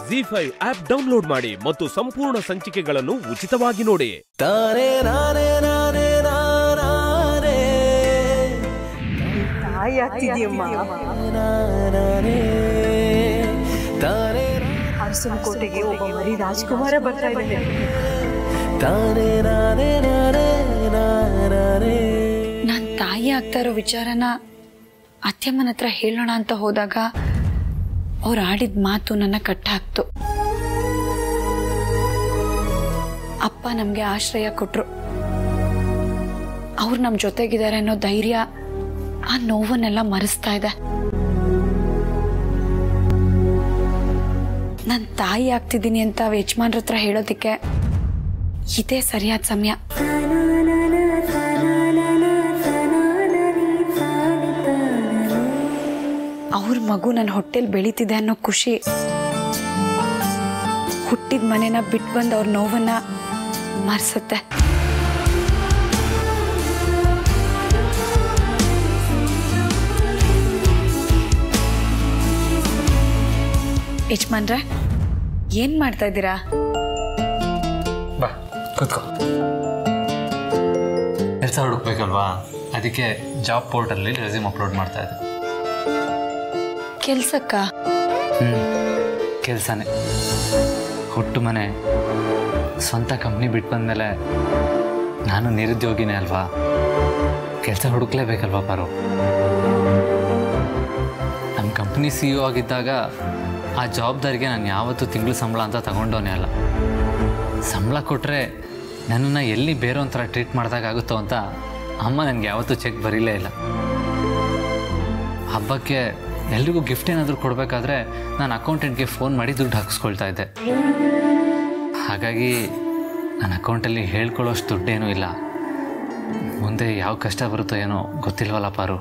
G five app download ಮಾಡಿ ಮತ್ತು ಸಂಪೂರ್ಣ ಸಂಚಿಕೆಗಳನ್ನು ಉಚಿತವಾಗಿ ನೋಡಿ ತಾನೇ ನಾನೇ ನಾನೇ ನಾನೇ ತಾಯಿ ಆಗ್ತಿದ್ಯಮ್ಮ ನಾನೇ ತಾನೇ ಅರಸನ ಕೋಟೆಗೆ ಒಬ್ಬ ಮರಿ ರಾಜ್ಕುಮಾರ ಬರ್ತಾ ಇದ್ದಾನೆ ತಾನೇ ನಾನೇ ನಾನೇ ನಾನೇ ನಾನು ತಾಯಿ ಆಗ್ತಾ ಇರೋ ವಿಚಾರನ ಅತ್ಯಮ್ಮನ ಹತ್ರ ಹೇಳೋಣ ಅಂತ ಹೋದಾಗ ಅವ್ರು ಆಡಿದ ಮಾತು ನನ್ನ ಕಟ್ಟಾಕ್ತು ಅಪ್ಪ ನಮಗೆ ಆಶ್ರಯ ಕೊಟ್ರು ಅವ್ರು ನಮ್ಮ ಜೊತೆಗಿದ್ದಾರೆ ಅನ್ನೋ ಧೈರ್ಯ ಆ ನೋವನ್ನೆಲ್ಲ ಮರೆಸ್ತಾ ಇದೆ ನಾನು ತಾಯಿ ಆಗ್ತಿದ್ದೀನಿ ಅಂತ ಯಜಮಾನ್ರ ಹತ್ರ ಹೇಳೋದಕ್ಕೆ ಇದೇ ಸರಿಯಾದ ಸಮಯ ಅವ್ರ ಮಗು ನನ್ನ ಹೊಟ್ಟೆಲ್ ಬೆಳೀತಿದೆ ಅನ್ನೋ ಖುಷಿ ಹುಟ್ಟಿದ ಮನೆನ ಬಿಟ್ಟು ಬಂದು ಅವ್ರ ನೋವನ್ನ ಮರ್ಸತ್ತೆ ಯಜಮಾನ್ರೆ ಏನ್ ಮಾಡ್ತಾ ಇದ್ದೀರಾ ಬಾ ಕೂತ್ಕೋ ಕೆಲಸ ಹುಡುಕ್ಬೇಕಲ್ವಾ ಅದಕ್ಕೆ ಜಾಬ್ ಪೋರ್ಟಲ್ಲಿ ರೆಸ್ಯೂಮ್ ಅಪ್ಲೋಡ್ ಮಾಡ್ತಾ ಇದ್ದೆ ಕೆಲ್ಸಕ್ಕ ಹ್ಞೂ ಕೆಲಸನೇ ಹುಟ್ಟು ಮನೆ ಸ್ವಂತ ಕಂಪ್ನಿ ಬಿಟ್ಟು ಬಂದಮೇಲೆ ನಾನು ನಿರುದ್ಯೋಗಿನೇ ಅಲ್ವಾ ಕೆಲಸ ಹುಡುಕ್ಲೇಬೇಕಲ್ವಾ ಪಾರು ನಮ್ಮ ಕಂಪ್ನಿ ಸಿ ಇ ಆಗಿದ್ದಾಗ ಆ ಜವಾಬ್ದಾರಿಗೆ ನಾನು ಯಾವತ್ತೂ ತಿಂಗಳು ಸಂಬಳ ಅಂತ ತಗೊಂಡವನೇ ಅಲ್ಲ ಸಂಬಳ ಕೊಟ್ಟರೆ ನನ್ನನ್ನು ಎಲ್ಲಿ ಬೇರೆ ಒಂಥರ ಟ್ರೀಟ್ ಮಾಡಿದಾಗುತ್ತೋ ಅಂತ ಅಮ್ಮ ನನಗೆ ಯಾವತ್ತೂ ಚೆಕ್ ಬರೀಲೇ ಇಲ್ಲ ಹಬ್ಬಕ್ಕೆ ಎಲ್ರಿಗೂ ಗಿಫ್ಟ್ ಏನಾದರೂ ಕೊಡಬೇಕಾದ್ರೆ ನಾನು ಅಕೌಂಟೆಂಟ್ಗೆ ಫೋನ್ ಮಾಡಿ ದುಡ್ಡು ಹಾಕಿಸ್ಕೊಳ್ತಾ ಇದ್ದೆ ಹಾಗಾಗಿ ನನ್ನ ಅಕೌಂಟಲ್ಲಿ ಹೇಳ್ಕೊಳ್ಳೋಷ್ಟು ದುಡ್ಡೇನೂ ಇಲ್ಲ ಮುಂದೆ ಯಾವ ಕಷ್ಟ ಬರುತ್ತೋ ಏನೋ ಗೊತ್ತಿಲ್ವಲ್ಲ ಪಾರು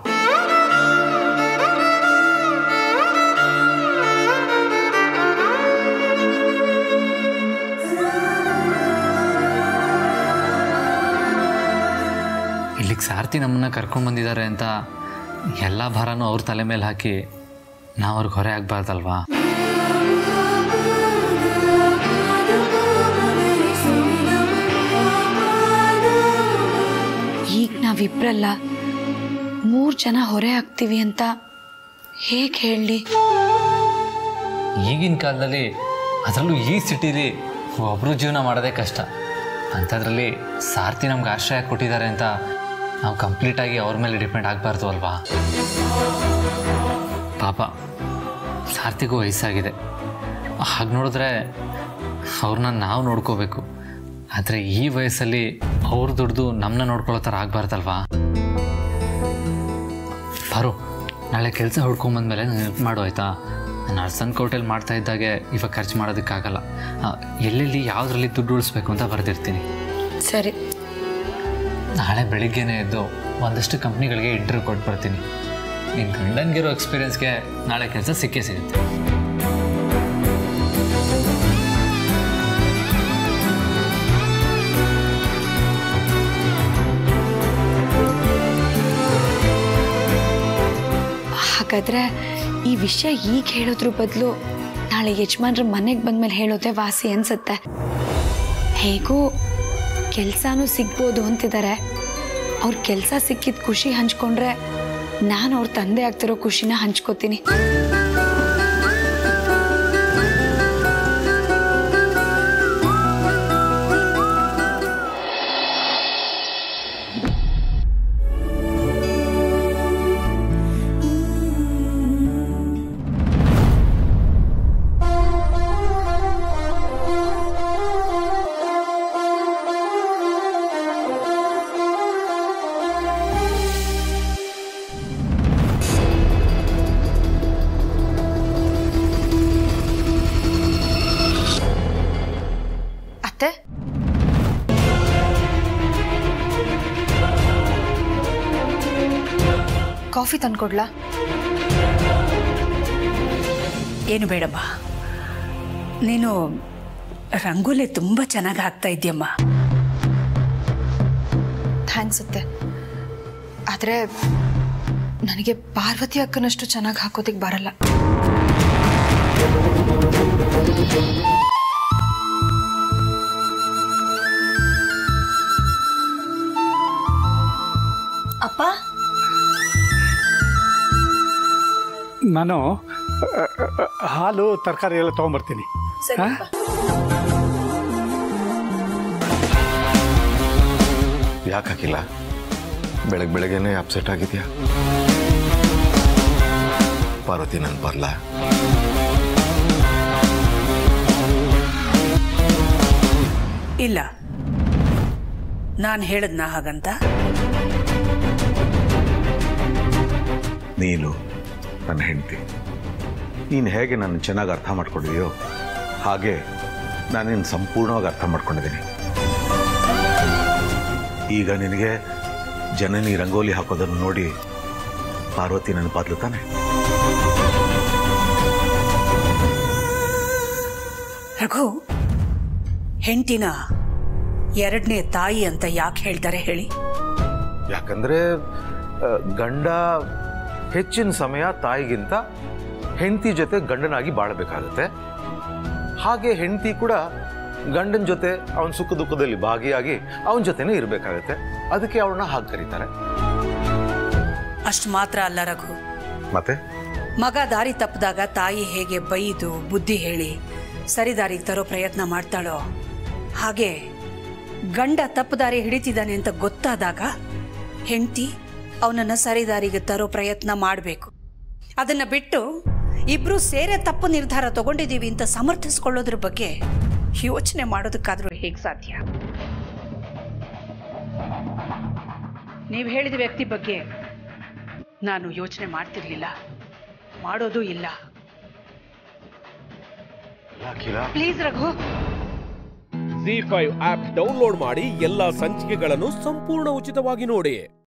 ಇಲ್ಲಿಗೆ ಸಾರ್ತಿ ನಮ್ಮನ್ನ ಕರ್ಕೊಂಡು ಬಂದಿದ್ದಾರೆ ಅಂತ ಎಲ್ಲ ಭಾರನೂ ಅವ್ರ ತಲೆ ಮೇಲೆ ಹಾಕಿ ನಾವು ಅವ್ರಿಗೆ ಹೊರೆ ಆಗಬಾರ್ದಲ್ವಾ ಈಗ ನಾವಿಬ್ರಲ್ಲ ಮೂರು ಜನ ಹೊರೆ ಆಗ್ತೀವಿ ಅಂತ ಹೇಗೆ ಹೇಳಲಿ ಈಗಿನ ಕಾಲದಲ್ಲಿ ಅದರಲ್ಲೂ ಈ ಸಿಟಿಲಿ ಒಬ್ಬರು ಜೀವನ ಮಾಡೋದೇ ಕಷ್ಟ ಅಂಥದ್ರಲ್ಲಿ ಸಾರ್ತಿ ನಮ್ಗೆ ಆಶ್ರಯ ಕೊಟ್ಟಿದ್ದಾರೆ ಅಂತ ನಾವು ಕಂಪ್ಲೀಟಾಗಿ ಅವ್ರ ಮೇಲೆ ಡಿಪೆಂಡ್ ಆಗಬಾರ್ದು ಅಲ್ವಾ ಪಾಪ ಸಾರ್ತಿಗೂ ವಯಸ್ಸಾಗಿದೆ ಹಾಗೆ ನೋಡಿದ್ರೆ ಅವ್ರನ್ನ ನಾವು ನೋಡ್ಕೋಬೇಕು ಆದರೆ ಈ ವಯಸ್ಸಲ್ಲಿ ಅವ್ರು ದುಡ್ದು ನಮ್ಮನ್ನ ನೋಡ್ಕೊಳ್ಳೋ ಥರ ಆಗಬಾರ್ದಲ್ವಾ ಪಾರು ನಾಳೆ ಕೆಲಸ ಹುಡ್ಕೊಂಬಂದ್ಮೇಲೆ ನಾನು ನೆನಪು ಮಾಡು ಆಯಿತಾ ನಾನು ಅರ್ಸನ್ ಕೋಟೆಲ್ ಮಾಡ್ತಾ ಇದ್ದಾಗೆ ಇವಾಗ ಖರ್ಚು ಮಾಡೋದಕ್ಕಾಗಲ್ಲ ಆ, ಎಲ್ಲೆಲ್ಲಿ ಯಾವುದ್ರಲ್ಲಿ ದುಡ್ಡು ಉಳಿಸ್ಬೇಕು ಅಂತ ಬರೆದಿರ್ತೀನಿ ಸರಿ ನಾಳೆ ಬೆಳಿಗ್ಗೆನೇ ಎದ್ದು ಒಂದಷ್ಟು ಕಂಪ್ನಿಗಳಿಗೆ ಇಂಟರ್ವ್ಯೂ ಕೊಟ್ಟು ಬರ್ತೀನಿ ನಿನ್ನ ಗಂಡನಿಗಿರೋ ಎಕ್ಸ್ಪೀರಿಯನ್ಸ್ಗೆ ನಾಳೆ ಕೆಲಸ ಸಿಕ್ಕೇ ಸಿಗುತ್ತೆ ಹಾಗಾದ್ರೆ ಈ ವಿಷಯ ಈಗ ಹೇಳೋದ್ರ ಬದಲು ನಾಳೆ ಯಜಮಾನ್ರ ಮನೆಗೆ ಬಂದ್ಮೇಲೆ ಹೇಳೋದೇ ವಾಸಿ ಅನ್ಸುತ್ತೆ ಹೇಗೂ ಕೆಲಸನೂ ಸಿಗ್ಬೋದು ಅಂತಿದ್ದಾರೆ ಅವ್ರ ಕೆಲಸ ಸಿಕ್ಕಿದ ಖುಷಿ ಹಂಚ್ಕೊಂಡ್ರೆ ನಾನು ಅವ್ರ ತಂದೆ ಆಗ್ತಿರೋ ಖುಷಿನ ಹಂಚ್ಕೋತೀನಿ ಅತ್ತೆ ಕಾಫಿ ತಂದ್ಕೊಡ್ಲಾ ಏನು ಬೇಡಮ್ಮ ನೀನು ರಂಗೋಲಿ ತುಂಬ ಚೆನ್ನಾಗಿ ಹಾಕ್ತಾ ಇದೆಯಮ್ಮ ಥ್ಯಾಂಕ್ಸ್ ಅತ್ತೆ ಆದರೆ ನನಗೆ ಪಾರ್ವತಿ ಅಕ್ಕನಷ್ಟು ಚೆನ್ನಾಗಿ ಹಾಕೋದಕ್ಕೆ ಬರಲ್ಲ ನಾನು ಅ, ಅ, ಹಾಲು ತರಕಾರಿ ಎಲ್ಲ ತೊಗೊಂಬರ್ತೀನಿ ಹಾ? ಯಾಕೆ ಹಾಕಿಲ್ಲ ಬೆಳಗ್ಗೆ ಬೆಳಗ್ಗೆನೆ ಅಪ್ಸೆಟ್ ಆಗಿದೆಯಾ ಪಾರ್ವತಿ ನನ್ ಬರ್ಲಾ ಇಲ್ಲ ನಾನು ಹೇಳದ್ನ ಹಾಗಂತ ನೀನು ನನ್ನ ಹೆಂಡತಿ ನೀನು ಹೇಗೆ ನನ್ನ ಚೆನ್ನಾಗಿ ಅರ್ಥ ಮಾಡ್ಕೊಂಡಿದೆಯೋ ಹಾಗೆ ನಾನು ನಿನ್ನ ಸಂಪೂರ್ಣವಾಗಿ ಅರ್ಥ ಮಾಡ್ಕೊಂಡಿದ್ದೀನಿ ಈಗ ನಿನಗೆ ಜನನಿ ರಂಗೋಲಿ ಹಾಕೋದನ್ನು ನೋಡಿ ಪಾರ್ವತಿ ನನ್ನ ಪಾದ್ಲು ತಾನೆ ರಘು ಹೆಂಡತಿನ ಎರಡನೇ ತಾಯಿ ಅಂತ ಯಾಕೆ ಹೇಳ್ತಾರೆ ಹೇಳಿ ಯಾಕಂದ್ರೆ ಆ, ಗಂಡ ಹೆಚ್ಚಿನ ಸಮಯ ತಾಯಿಗಿಂತ ಹೆಂಡತಿ ಜೊತೆ ಗಂಡನಾಗಿ ಬಾಳಬೇಕಾಗತ್ತೆ ಹಾಗೆ ಹೆಂಡತಿ ಕೂಡ ಗಂಡನ ಜೊತೆ ಅವನ ಸುಖ ದುಃಖದಲ್ಲಿ ಭಾಗಿಯಾಗಿ ಅವನ ಜೊತೆನೇ ಇರಬೇಕಾಗತ್ತೆ ಅದಕ್ಕೆ ಅವಳನ್ನ ಹಾಗೆ ಕರೀತಾರೆ ಅಷ್ಟು ಮಾತ್ರ ಅಲ್ಲ ರಘು ಮತ್ತೆ ಮಗ ದಾರಿ ತಪ್ಪಿದಾಗ ತಾಯಿ ಹೇಗೆ ಬೈದು ಬುದ್ಧಿ ಹೇಳಿ ಸರಿ ದಾರಿಗೆ ತರೋ ಪ್ರಯತ್ನ ಮಾಡ್ತಾಳೋ ಹಾಗೆ ಗಂಡ ತಪ್ಪು ದಾರಿ ಹಿಡಿತಿದ್ದಾನೆ ಅಂತ ಗೊತ್ತಾದಾಗ ಹೆಂಡತಿ ಅವನನ್ನ ಸರಿ ದಾರಿಗೆ ತರೋ ಪ್ರಯತ್ನ ಮಾಡಬೇಕು ಅದನ್ನ ಬಿಟ್ಟು ಇಬ್ರು ಸೇರೆ ತಪ್ಪು ನಿರ್ಧಾರ ತಗೊಂಡಿದ್ದೀವಿ ಅಂತ ಸಮರ್ಥಿಸ್ಕೊಳ್ಳೋದ್ರ ಬಗ್ಗೆ ಯೋಚನೆ ಮಾಡೋದಕ್ಕಾದ್ರೂ ಹೇಗೆ ಸಾಧ್ಯ ನೀವು ಹೇಳಿದ ವ್ಯಕ್ತಿ ಬಗ್ಗೆ ನಾನು ಯೋಚನೆ ಮಾಡ್ತಿರ್ಲಿಲ್ಲ ಮಾಡೋದೂ ಇಲ್ಲ please Raghu Zee five app download ಮಾಡಿ ಎಲ್ಲಾ ಸಂಚಿಕೆಗಳನ್ನು ಸಂಪೂರ್ಣ ಉಚಿತವಾಗಿ ನೋಡಿ